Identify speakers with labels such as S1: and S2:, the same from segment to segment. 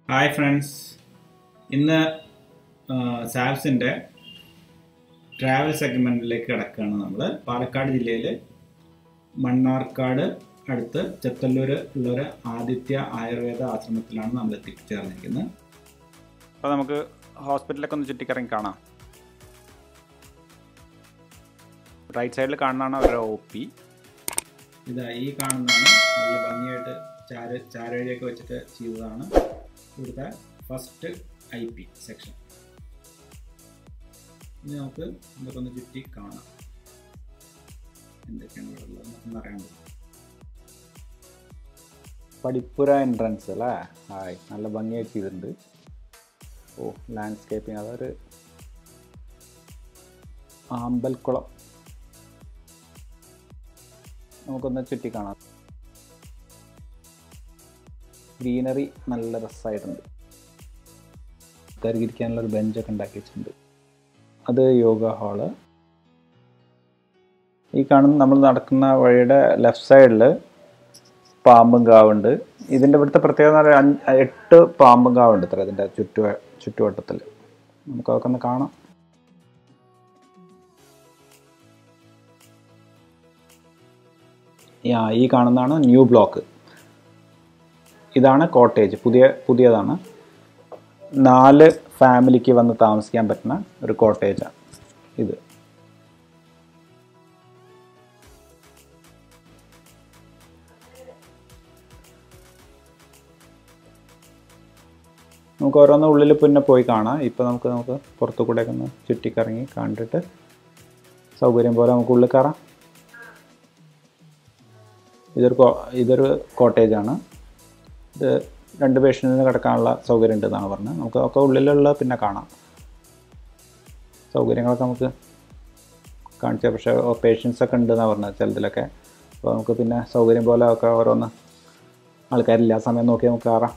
S1: hi friends ഇന്ന് സാബ്സിൻ്റെ travel സെഗ്മെൻറ്റിലേക്ക് കിടക്കുകയാണ് നമ്മൾ പാലക്കാട് ജില്ലയിൽ മണ്ണാർക്കാട് അടുത്ത് ചെത്തല്ലൂർ ഉള്ളൊരു ആദിത്യ ആയുർവേദ ആശ്രമത്തിലാണ് നമ്മൾ എത്തിച്ചേർന്നിരിക്കുന്നത്
S2: അപ്പോൾ നമുക്ക് ഹോസ്പിറ്റലൊക്കെ ഒന്ന് ചുറ്റിക്കറങ്ങി കാണാം റൈറ്റ് സൈഡിൽ കാണുന്നതാണ് അവരുടെ ഒ പി
S1: ഇതാ ഈ കാണുന്നതാണ് നല്ല ഭംഗിയായിട്ട് ചാര ചാരവഴിയൊക്കെ വെച്ചിട്ട് ചെയ്തതാണ് ഇവിടുത്തെ ഫസ്റ്റ് ഐ പി സെക്ഷൻ ഇനി നമുക്ക് ഇതൊക്കെ ഒന്ന് ചുറ്റി കാണാം എന്തൊക്കെയാണ് ഇവിടെ ഉള്ളത് നമുക്കൊന്ന് അറിയാൻ പറ്റും
S2: പടിപ്പുര എൻട്രൻസ് അല്ലേ ഹായ് നല്ല ഭംഗിയായിട്ട് ചെയ്തിട്ടുണ്ട് ഓ ലാൻഡ്സ്കേപ്പിംഗ് അതൊരു ആമ്പൽക്കുളം നമുക്കൊന്ന് ചുറ്റി കാണാം ഗ്രീനറി നല്ല രസമായിട്ടുണ്ട് ആൾക്കാർക്ക് ഒരു ബെഞ്ചൊക്കെ ഉണ്ടാക്കി വെച്ചിട്ടുണ്ട് അത് യോഗ ഹാള് ഈ കാണുന്ന നമ്മൾ നടക്കുന്ന വഴിയുടെ ലെഫ്റ്റ് സൈഡിൽ പാമ്പും കാവുണ്ട് ഇതിൻ്റെ ഇവിടുത്തെ പ്രത്യേകത എന്ന് പറഞ്ഞാൽ അഞ്ച് എട്ട് പാമ്പും കാവുണ്ട് ഇത്ര ഇതിൻ്റെ ചുറ്റു ചുറ്റുവട്ടത്തിൽ നമുക്ക് അതൊക്കെ ഒന്ന് കാണാം യാ ഈ കാണുന്നതാണ് ന്യൂ ബ്ലോക്ക് ഇതാണ് കോട്ടേജ് പുതിയ പുതിയതാണ് നാല് ഫാമിലിക്ക് വന്ന് താമസിക്കാൻ പറ്റുന്ന ഒരു കോട്ടേജാണ് ഇത് നമുക്ക് ഓരോന്ന് ഉള്ളിൽ പിന്നെ പോയി കാണാം ഇപ്പോൾ നമുക്ക് നമുക്ക് പുറത്തു കൂടെയൊക്കെ ഒന്ന് ചുറ്റിക്കറങ്ങി കണ്ടിട്ട് സൗകര്യം പോലെ നമുക്ക് ഉള്ളിൽ കയറാം ഇതൊരു കോ ഇതൊരു കോട്ടേജാണ് ഇത് രണ്ട് പേഷ്യൻറ്റിന് കിടക്കാനുള്ള സൗകര്യം ഉണ്ടെന്നാണ് പറഞ്ഞത് നമുക്ക് ഒക്കെ ഉള്ളിലുള്ള പിന്നെ കാണാം സൗകര്യങ്ങളൊക്കെ നമുക്ക് കാണിച്ച പക്ഷേ പേഷ്യൻസ് ഒക്കെ ഉണ്ടെന്നാണ് പറഞ്ഞത് ചിലതിലൊക്കെ അപ്പോൾ നമുക്ക് പിന്നെ സൗകര്യം പോലെ ഒക്കെ ഓരോന്ന് ആൾക്കാരില്ല ആ സമയം നോക്കി നമുക്ക് കയറാം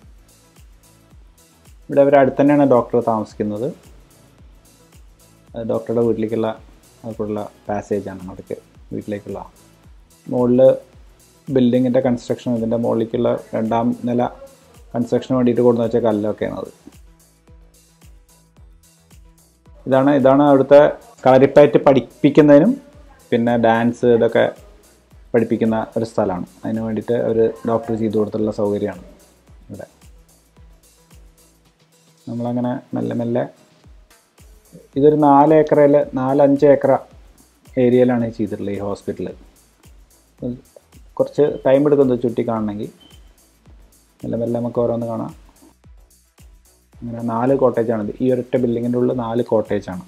S2: ഇവിടെ അവർ അടുത്ത് തന്നെയാണ് ഡോക്ടർ താമസിക്കുന്നത് അത് ഡോക്ടറുടെ വീട്ടിലേക്കുള്ള അതുകൂടുള്ള പാസേജാണ് അവിടേക്ക് വീട്ടിലേക്കുള്ള മുകളിൽ ബിൽഡിങ്ങിൻ്റെ കൺസ്ട്രക്ഷൻ ഇതിൻ്റെ മുകളിലേക്കുള്ള രണ്ടാം നില കൺസ്ട്രക്ഷന് വേണ്ടിയിട്ട് കൊണ്ടു വെച്ച കല്ലൊക്കെയാണ് അത് ഇതാണ് ഇതാണ് അവിടുത്തെ കളരിപ്പയറ്റ് പഠിപ്പിക്കുന്നതിനും പിന്നെ ഡാൻസ് ഇതൊക്കെ പഠിപ്പിക്കുന്ന ഒരു സ്ഥലമാണ് അതിന് വേണ്ടിയിട്ട് അവർ ഡോക്ടർ ചെയ്തു കൊടുത്തുള്ള സൗകര്യമാണ് ഇവിടെ നമ്മളങ്ങനെ മെല്ലെ മെല്ലെ ഇതൊരു നാല് ഏക്കറയിൽ നാലഞ്ച് ഏക്കറ ഏരിയയിലാണ് ഈ ചെയ്തിട്ടുള്ളത് ഈ ഹോസ്പിറ്റൽ കുറച്ച് ടൈം എടുക്കുന്നത് ചുറ്റി കാണണമെങ്കിൽ മെല്ലെ മെല്ലെ നമുക്ക് ഓരോന്ന് കാണാം അങ്ങനെ നാല് കോട്ടേജാണിത് ഈ ഒരൊറ്റ ബിൽഡിങ്ങിൻ്റെ ഉള്ളിൽ നാല് കോട്ടേജാണ്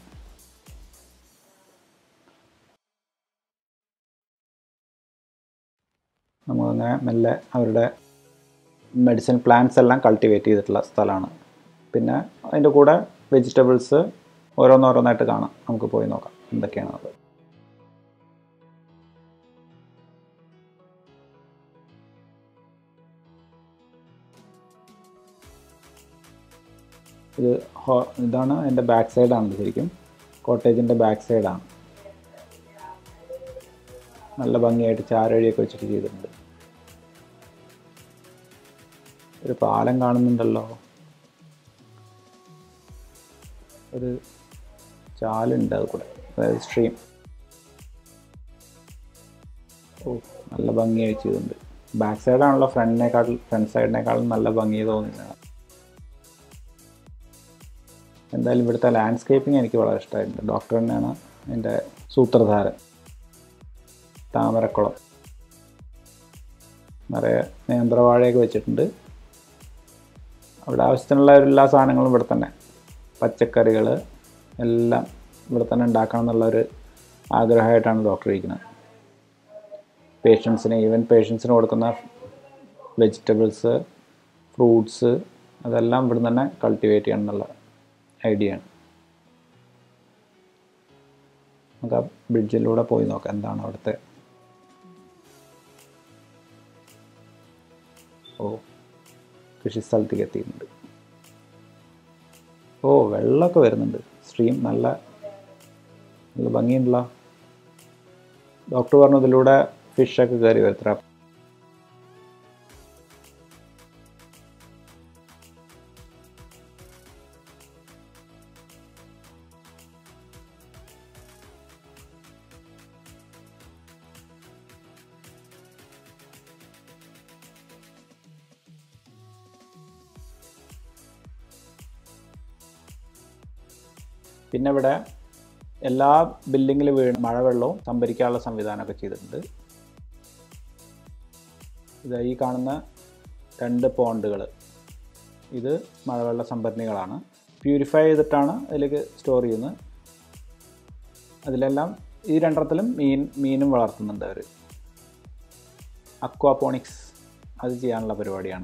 S2: നമുക്കങ്ങനെ മെല്ലെ അവരുടെ മെഡിസിൻ പ്ലാന്റ്സ് എല്ലാം കൾട്ടിവേറ്റ് ചെയ്തിട്ടുള്ള സ്ഥലമാണ് പിന്നെ അതിൻ്റെ കൂടെ വെജിറ്റബിൾസ് ഓരോന്നോരോന്നായിട്ട് കാണാം നമുക്ക് പോയി നോക്കാം എന്തൊക്കെയാണത് ഇത് ഹോ ഇതാണ് എൻ്റെ ബാക്ക് സൈഡാണ് ശരിക്കും കോട്ടേജിൻ്റെ ബാക്ക് സൈഡാണ് നല്ല ഭംഗിയായിട്ട് ചാരവഴിയൊക്കെ വെച്ചിട്ട് ചെയ്തിട്ടുണ്ട് ഒരു പാലം കാണുന്നുണ്ടല്ലോ ഒരു ചാലുണ്ട് അത് കൂടെ അതായത് സ്ട്രീം ഓ നല്ല ഭംഗിയായി ചെയ്തിട്ടുണ്ട് ബാക്ക് സൈഡാണല്ലോ ഫ്രണ്ടിനേക്കാൾ ഫ്രണ്ട് സൈഡിനേക്കാളും നല്ല ഭംഗി തോന്നുന്നത് എന്തായാലും ഇവിടുത്തെ ലാൻഡ്സ്കേപ്പിംഗ് എനിക്ക് വളരെ ഇഷ്ടമായിട്ടുണ്ട് ഡോക്ടർ തന്നെയാണ് എൻ്റെ സൂത്രധാരൻ താമരക്കുളം നിറയെ നേന്ത്രവാഴയൊക്കെ വെച്ചിട്ടുണ്ട് അവിടെ ആവശ്യത്തിനുള്ള എല്ലാ സാധനങ്ങളും ഇവിടെ തന്നെ പച്ചക്കറികൾ എല്ലാം ഇവിടെ തന്നെ ഉണ്ടാക്കണം എന്നുള്ളൊരു ആഗ്രഹമായിട്ടാണ് ഡോക്ടർ ഇരിക്കുന്നത് പേഷ്യൻസിന് ഈവൻ പേഷ്യൻസിന് കൊടുക്കുന്ന വെജിറ്റബിൾസ് ഫ്രൂട്ട്സ് അതെല്ലാം ഇവിടെ തന്നെ കൾട്ടിവേറ്റ് ചെയ്യണം എന്നുള്ള ഐഡിയ ആണ് നമുക്ക് ആ ബ്രിഡ്ജിലൂടെ പോയി നോക്കാം എന്താണ് അവിടുത്തെ ഓ കൃഷി സ്ഥലത്തേക്ക് എത്തിയിട്ടുണ്ട് ഓ വെള്ളമൊക്കെ വരുന്നുണ്ട് സ്ട്രീം നല്ല നല്ല ഭംഗിയുണ്ടല്ലോ ഡോക്ടർ പറഞ്ഞു ഇതിലൂടെ ഫിഷൊക്കെ കയറി വരുത്തറ പിന്നെ ഇവിടെ എല്ലാ ബിൽഡിങ്ങിൽ വീണ് മഴവെള്ളവും സംഭരിക്കാനുള്ള സംവിധാനമൊക്കെ ചെയ്തിട്ടുണ്ട് ഇത് ഈ കാണുന്ന രണ്ട് പോണ്ടുകൾ ഇത് മഴവെള്ള സംഭരണികളാണ് പ്യൂരിഫൈ ചെയ്തിട്ടാണ് അതിലേക്ക് സ്റ്റോർ ചെയ്യുന്നത് അതിലെല്ലാം ഈ രണ്ടെണ്ണത്തിലും മീൻ മീനും വളർത്തുന്നുണ്ട് അവർ അക്വാപോണിക്സ് അത് ചെയ്യാനുള്ള പരിപാടിയാണ്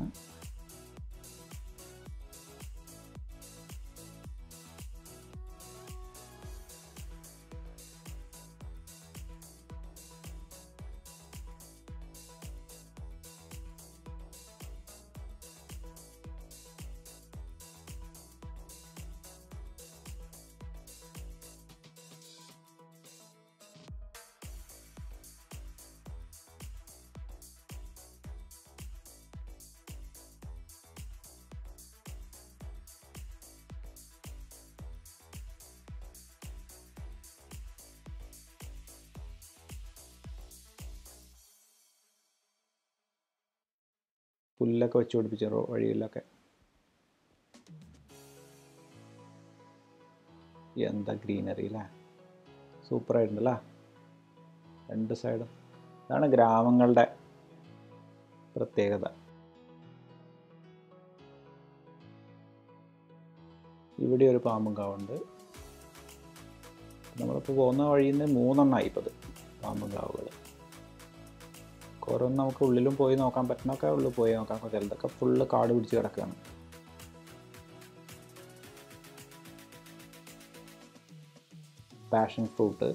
S2: പുല്ലൊക്കെ വെച്ച് പിടിപ്പിച്ച റോ- വഴിയിലൊക്കെ എന്താ ഗ്രീനറി അല്ലേ സൂപ്പറായിട്ടുണ്ടല്ലേ രണ്ട് സൈഡും ഇതാണ് ഗ്രാമങ്ങളുടെ പ്രത്യേകത ഇവിടെ ഒരു പാമ്പും കാവുണ്ട് നമ്മളിപ്പോൾ പോകുന്ന വഴിയിൽ നിന്ന് മൂന്നെണ്ണമായി ഇപ്പോൾ ഇത് പാമ്പും കാവുകൾ ഓരോന്ന് നമുക്ക് ഉള്ളിലും പോയി നോക്കാൻ പറ്റുന്നൊക്കെ ഉള്ളിൽ പോയി നോക്കാം ചിലതൊക്കെ ഫുള്ള് കാട് പിടിച്ച് കിടക്കുകയാണ് പാഷൻ ഫ്രൂട്ട്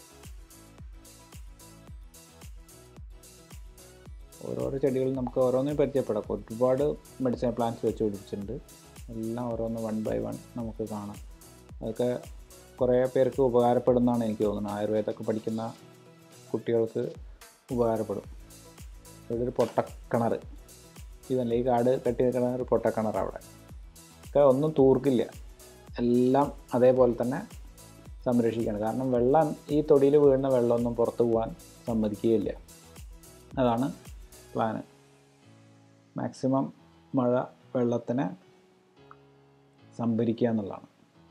S2: ഓരോരോ ചെടികൾ നമുക്ക് ഓരോന്നിനും പരിചയപ്പെടാം ഒരുപാട് മെഡിസിൻ പ്ലാന്റ്സ് വെച്ച് പിടിപ്പിച്ചിട്ടുണ്ട് എല്ലാം ഓരോന്ന് വൺ ബൈ വൺ നമുക്ക് കാണാം അതൊക്കെ കുറേ പേർക്ക് ഉപകാരപ്പെടുന്നതാണ് എനിക്ക് തോന്നുന്നത് ആയുർവേദമൊക്കെ പഠിക്കുന്ന കുട്ടികൾക്ക് ഉപകാരപ്പെടും ഇവിടെ ഒരു പൊട്ടക്കിണർ ഇതല്ല ഈ കാട് കെട്ടി നിൽക്കുന്ന ഒരു പൊട്ടക്കിണർ അവിടെ ഒക്കെ ഒന്നും തൂർക്കില്ല എല്ലാം അതേപോലെ തന്നെ സംരക്ഷിക്കണം കാരണം വെള്ളം ഈ തൊടിയിൽ വീഴുന്ന വെള്ളമൊന്നും പുറത്ത് പോകാൻ സമ്മതിക്കുകയില്ല അതാണ് പ്ലാന് മാക്സിമം മഴ വെള്ളത്തിനെ സംഭരിക്കുക എന്നുള്ളതാണ്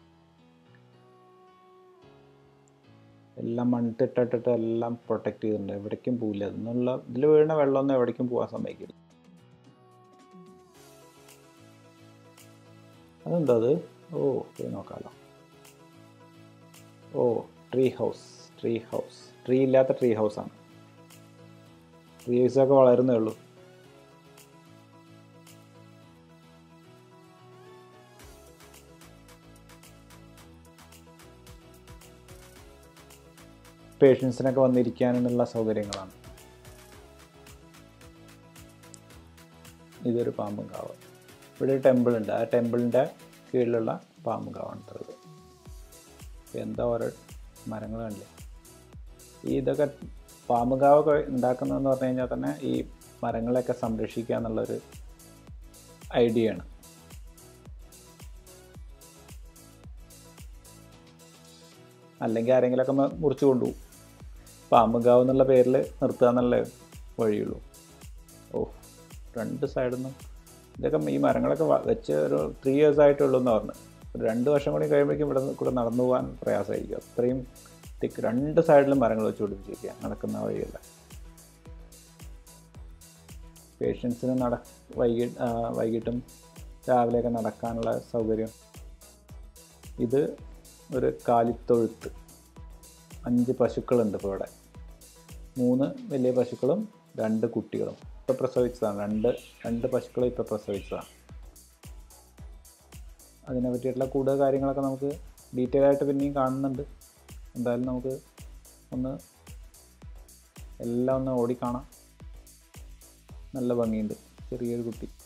S2: എല്ലാം മണ്ണിട്ടിട്ടിട്ട് എല്ലാം പ്രൊട്ടക്റ്റ് ചെയ്തിട്ടുണ്ട് എവിടേക്കും പോവില്ല എന്നുള്ള ഇതിൽ വീഴുന്ന വെള്ളമൊന്നും എവിടേക്കും പോകാൻ സമ്മതിക്കില്ല അതെന്താ അത് ഓ പോയി നോക്കാമല്ലോ ഓ tree house tree house tree ഇല്ലാത്ത ട്രീ ഹൗസാണ് ട്രീസൊക്കെ വളരുന്നേ ഉള്ളൂ പേഷ്യൻസിനൊക്കെ വന്നിരിക്കാനുള്ള സൗകര്യങ്ങളാണ് ഇതൊരു പാമ്പും കാവ് ഇവിടെ ഒരു ടെമ്പിൾ ഉണ്ട് ആ ടെമ്പിളിൻ്റെ കീഴിലുള്ള പാമ്പും കാവാണ് ഇത്രത് എന്താ ഓരോ മരങ്ങൾ കണ്ടില്ലേ ഈ ഇതൊക്കെ പാമ്പും കാവൊക്കെ ഉണ്ടാക്കുന്നതെന്ന് പറഞ്ഞു കഴിഞ്ഞാൽ തന്നെ ഈ മരങ്ങളെയൊക്കെ സംരക്ഷിക്കുക എന്നുള്ളൊരു ഐഡിയ ആണ് അല്ലെങ്കിൽ ആരെങ്കിലുമൊക്കെ മ- മുറിച്ച് കൊണ്ടുപോകും പാമ്പുംകാവ് എന്നുള്ള പേരിൽ നിർത്തുക എന്നുള്ള വഴിയുള്ളൂ ഓ രണ്ട് സൈഡിൽ നിന്നും ഇതൊക്കെ ഈ മരങ്ങളൊക്കെ വ- വെച്ച് ഒരു ത്രീ ഇയേഴ്സ് ആയിട്ടുള്ളൂ എന്ന് പറഞ്ഞു ഒരു രണ്ട് വർഷം കൂടി കഴിയുമ്പോഴേക്കും ഇവിടെ നിന്ന് കൂടെ നടന്നു പോകാൻ പ്രയാസമായിരിക്കും അത്രയും തിക്ക് രണ്ട് സൈഡിലും മരങ്ങൾ വെച്ച് പിടിപ്പിച്ചിരിക്കുക നടക്കുന്ന വഴിയല്ല പേഷ്യൻസിന് നട വൈകി ആ, വൈകിട്ടും രാവിലെയൊക്കെ നടക്കാനുള്ള സൗകര്യം ഇത് ഒരു കാലിത്തൊഴുത്ത് അഞ്ച് പശുക്കളുണ്ട് ഇപ്പോൾ ഇവിടെ മൂന്ന് വലിയ പശുക്കളും രണ്ട് കുട്ടികളും ഇപ്പോൾ പ്രസവിച്ചതാണ് രണ്ട് രണ്ട് പശുക്കളും ഇപ്പോൾ പ്രസവിച്ചതാണ് അതിനെ പറ്റിയിട്ടുള്ള കൂടുതൽ കാര്യങ്ങളൊക്കെ നമുക്ക് ഡീറ്റെയിൽ ആയിട്ട് പിന്നെയും കാണുന്നുണ്ട് എന്തായാലും നമുക്ക് ഒന്ന് എല്ലാം ഒന്ന് ഓടിക്കാണാം നല്ല ഭംഗിയുണ്ട് ചെറിയൊരു കുട്ടി